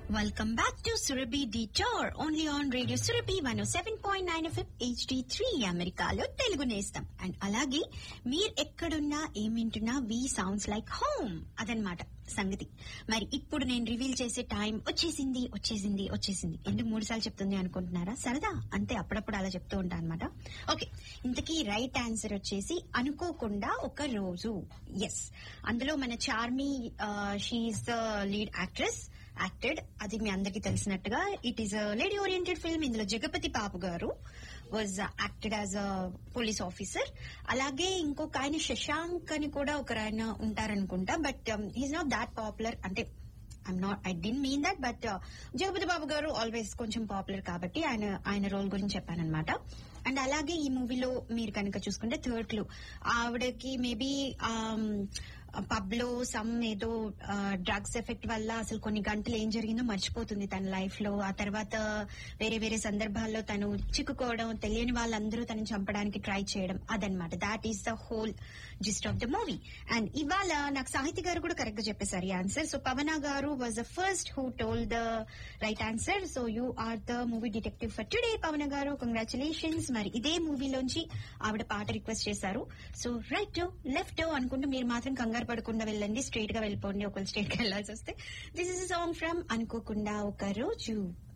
Welcome back to Surabhi Detour, only on Radio Surabhi 107.9 FM HD3 అమెరికాలో Telugu నేస్తాం and అలాగే మీరు ఎక్కడున్నా ఏం వింటున్నా వి సౌండ్స్ లైక్ హోమ్ అదనమాట సంగతి మరి ఇప్పుడు నేను రివీల్ చేసే టైం వచ్చేసింది వచ్చేసింది వచ్చేసింది ఎందుకు మూడు సార్లు చెప్తుంది అనుకుంటున్నారా సరదా అంతే అప్పుడప్పుడు అలా చెప్తూ ఉంటా అనమాట ఓకే ఇంతకీ రైట్ ఆన్సర్ వచ్చేసి అనుకోకుండా ఒక రోజు ఎస్ అందులో మన Charmi she is the lead actress acted అది మీ అందరికీ తెలిసినట్టుగా it is lady oriented film ఇందులో Jagapathi Babu garu was acted as a police officer అలాగే ఇంకొక ఆయన శశాంక్ అని కూడా ఒకరు ఆయన ఉంటారనుకుంటా but he's not that popular అంటే I'm not I didn't mean that but Jagapathi Babu garu always కొంచెం పాపులర్ కాబట్టి ఆయన ఆయన రోల్ గురించి చెప్పానన్నమాట అండ్ అలాగే ఈ మూవీలో మీరు కనుక చూసుకుంటే థర్డ్ క్లూ ఆవిడకి మేబీ పబ్ లో సమ్ ఏదో డ్రగ్స్ ఎఫెక్ట్ వల్ల అసలు కొన్ని గంటలు ఏం జరిగిందో మర్చిపోతుంది తన లైఫ్ లో ఆ తర్వాత వేరే వేరే సందర్భాల్లో తను చిక్కుకోవడం తెలియని వాళ్ళందరూ తనని చంపడానికి ట్రై చేయడం అదనమాట that is the whole gist of the movie and ఇవాళ నాకు సాహితీ గారు కూడా కరెక్ట్ గా చెప్పేశారు ఈ answer so Pavana garu was the first who told the right answer so you are the movie detective for today Pavana garu congratulations మరి ఇదే మూవీలోంచి ఆవిడ పాట రిక్వెస్ట్ చేశారు సో రైట్ లెఫ్ట్ అనుకుంటూ మీరు మాత్రం కంగారు పడకుండా వెళ్ళండి స్ట్రైట్ గా వెళ్ళిపోండి ఒకళ్ళు స్ట్రైట్ గా వెళ్లాల్సి వస్తే దిస్ ఇస్ సాంగ్ ఫ్రమ్ అనుకోకుండా ఒక రోజు